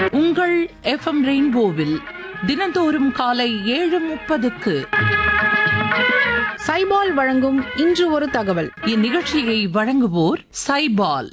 உங்கள் எஃப்எம் ரெயின்போவில் தினந்தோறும் காலை ஏழு முப்பதுக்கு சைபால் வழங்கும் இன்று ஒரு தகவல் இந்நிகழ்ச்சியை வழங்குவோர் சைபால்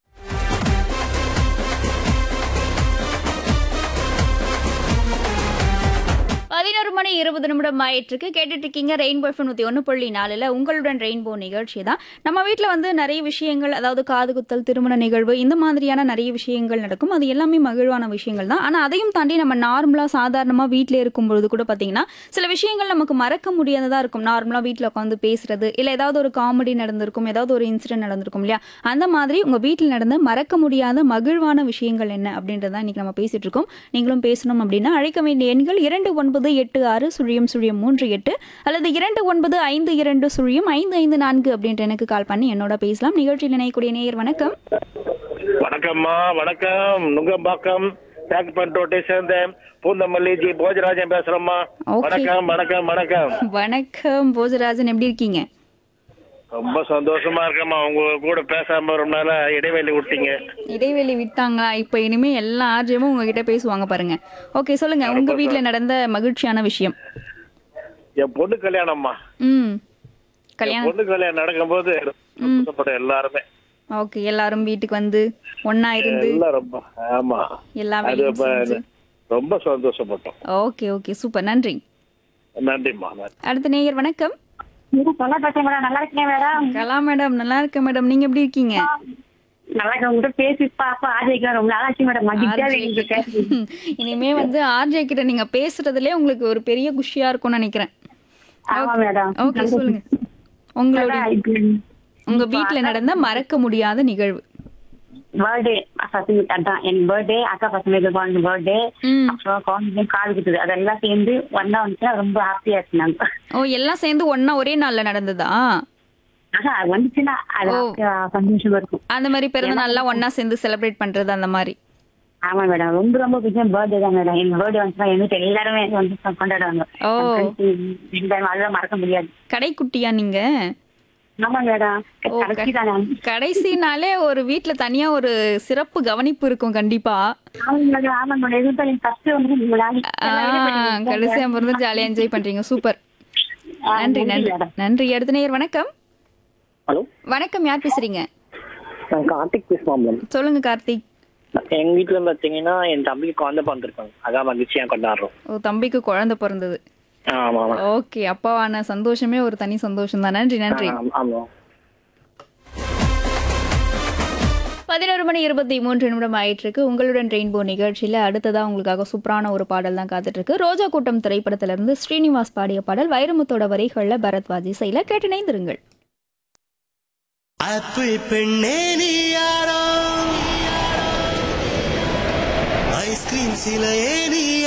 பதினோரு மணி இருபது நிமிடம் ஆயிட்டிருக்கு கேட்டுட்டு இருக்கீங்க ரெயின்போ எஃப்எம் நூற்றி ஒன்று புள்ளி நாலில் உங்களுடன் ரெயின்போ நிகழ்ச்சி தான் நம்ம வீட்டில் வந்து நிறைய விஷயங்கள் அதாவது காது குத்தல் திருமண நிகழ்வு இந்த மாதிரியான நிறைய விஷயங்கள் நடக்கும் அது எல்லாமே மகிழ்வான விஷயங்கள் தான் ஆனால் அதையும் தாண்டி நம்ம நார்மலாக சாதாரணமாக வீட்டில் இருக்கும் பொழுது கூட பார்த்தீங்கன்னா சில விஷயங்கள் நமக்கு மறக்க முடியாததாக இருக்கும் நார்மலாக வீட்டில் உட்காந்து பேசுறது இல்லை ஏதாவது ஒரு காமெடி நடந்திருக்கும் ஏதாவது ஒரு இன்சிடென்ட் நடந்திருக்கும் இல்லையா அந்த மாதிரி உங்கள் வீட்டில் நடந்த மறக்க முடியாத மகிழ்வான விஷயங்கள் என்ன அப்படின்றத இன்னைக்கு நம்ம பேசிட்டு இருக்கோம் நீங்களும் பேசணும் அப்படின்னா அழைக்க வேண்டிய எண்கள் இரண்டு ஒன்பது எட்டு ஆறு சுழியம் சுழியம் மூன்று எட்டு அல்லது இரண்டு ஒன்பது ஐந்து இரண்டு சுழியம் ஐந்து ஐந்து நான்கு அப்படின்ட்டு எனக்கு கால் பண்ணி என்னோட பேசலாம் நிகழ்ச்சியில் இணையக்கூடிய நேயர் வணக்கம் வணக்கம்மா வணக்கம் நுங்கம்பாக்கம் தேக்கப்பட்டோட்டை சேர்ந்த பூந்தமல்லி ஜி போஜராஜன் பேசுறேம்மா Okay. வணக்கம் வணக்கம் வணக்கம் வணக்கம் போஜராஜன் எப்படி இருக்கீங்க ரொம்ப சந்தோஷமா இருக்கேம்மா உங்க கூட பேசாம ரொம்ப நாளா இடைவெளி விட்டீங்க இடைவெளி விட்டாங்களா இப்போ இனிமே எல்லா ஆர்ஜியமும் உங்ககிட்ட பேசுவாங்க பாருங்க ஓகே சொல்லுங்க உங்க வீட்டில் நடந்த மகிழ்ச்சியான விஷயம் என் பொண்ணு கல்யாணம்மா ம் என் கல்யாணம் பொண்ணு கல்யாணம் நடக்கும்போது சந்தோஷப்பட்ட எல்லாருமே ஓகே எல்லாரும் வீட்டுக்கு வந்து ஒண்ணா இருந்து எல்லாம் ரொம்ப ஆமா எல்லா அது வேலையும் ரொம்ப செஞ்சு ரொம்ப சந்தோஷப்பட்டோம் ஓகே ஓகே சூப்பர் நன்றி நன்றிம்மா நன்றி அடுத்த நேயர் வணக்கம் நல்லா பேசுறேன் மேடம் நல்லா இருக்கேன் மேடம் கலா மேடம் நல்லா இருக்கேன் மேடம் நீங்க எப்படி இருக்கீங்க நல்லா இருக்க உங்ககிட்ட பேசி பாப்பா ஆஜய்க்கு ரொம்ப நாள் ஆச்சு மேடம் மகிழ்ச்சியா இருக்கு பேசி. இனிமே வந்து ஆர்ஜே கிட்ட நீங்க பேசுறதுலயே உங்களுக்கு ஒரு பெரிய குஷியா இருக்கும்னு நினைக்கிறேன் ஆமா மேடம் ஓகே சொல்லுங்க உங்களுடைய உங்க வீட்ல நடந்த மறக்க முடியாத நிகழ்வு பர்த்டே பசங்க அதான் என் பர்த்டே அக்கா பசங்களுக்கு குழந்தை பர்த்டே ம். அப்புறம் குழந்தை காது குத்துது அதெல்லாம் சேர்ந்து ஒன்னா வந்துச்சுன்னா ரொம்ப ஹாப்பியா இருக்கு நாங்க ஓ எல்லாம் சேர்ந்து ஒண்ணா ஒரே நாள்ல நடந்ததா ஆஹா அது வந்துச்சுன்னா அது ஓ. happy-ஆ, சந்தோஷமா இருக்கும் அந்த மாதிரி பிறந்த நாள்லாம் ஒண்ணா சேர்ந்து செலிப்ரேட் பண்றது அந்த மாதிரி ஆமா மேடம் ரொம்ப ரொம்ப பிடிச்ச பர்த்டே தான் மேடம் என் பர்த்டே வந்துச்சுன்னா எங்க வீட்டுல எல்லாருமே வந்து கொண்டாடுவாங்க ஓ. இந்த time அதெல்லாம் மறக்க முடியாது கடைக்குட்டியா நீங்க ஆமா மேடம் ஓ, கடைசி தானே கடைசி நாளே ஒரு வீட்ல தனியா ஒரு சிறப்பு கவனிப்பு இருக்கும் கண்டிப்பா ஆமா மேடம் ஆமா மேடம் எதுவும் ஃபர்ஸ்ட் வந்து உங்க நாளைக்கு ஆ, கடைசியா பிறந்து ஜாலியா என்ஜாய் பண்றீங்க சூப்பர் ஆ, நன்றி நன்றி நன்றி மேடம். நன்றி அடுத்த நேயர் வணக்கம் ஹலோ வணக்கம் யார் பேசுறீங்க நான் கார்த்திக் பேசுவான் மேம் சொல்லுங்க கார்த்திக் எங்க வீட்டுல பாத்தீங்கன்னா என் தம்பிக்கு குழந்தை பிறந்திருக்காங்க அதான் மகிழ்ச்சியா கொண்டாடுறோம் ஓ தம்பிக்கு குழந்தை பிறந்தது ஆமா ஆமா ஓகே அப்பாவான சந்தோஷமே ஒரு தனி சந்தோஷம் தான் நன்றி நன்றி ஆமா, ஆமா பதினோரு மணி இருபத்தி மூன்று நிமிடம் ஆயிட்டு இருக்கு உங்களுடன் ரெயின்போ நிகழ்ச்சியில அடுத்ததா உங்களுக்காக சூப்பரான ஒரு பாடல் தான் காத்துட்டு இருக்கு ரோஜா கூட்டம் திரைப்படத்துல இருந்து ஸ்ரீனிவாஸ் பாடிய பாடல் வைரமுத்தோட வரிகள்ல பரத்வாஜி செயல கேட்டு இணைந்திருங்கள் ஆப்பிள் பெண்ணே நீ யாரோ ஐஸ்கிரீம் சிலையே நீ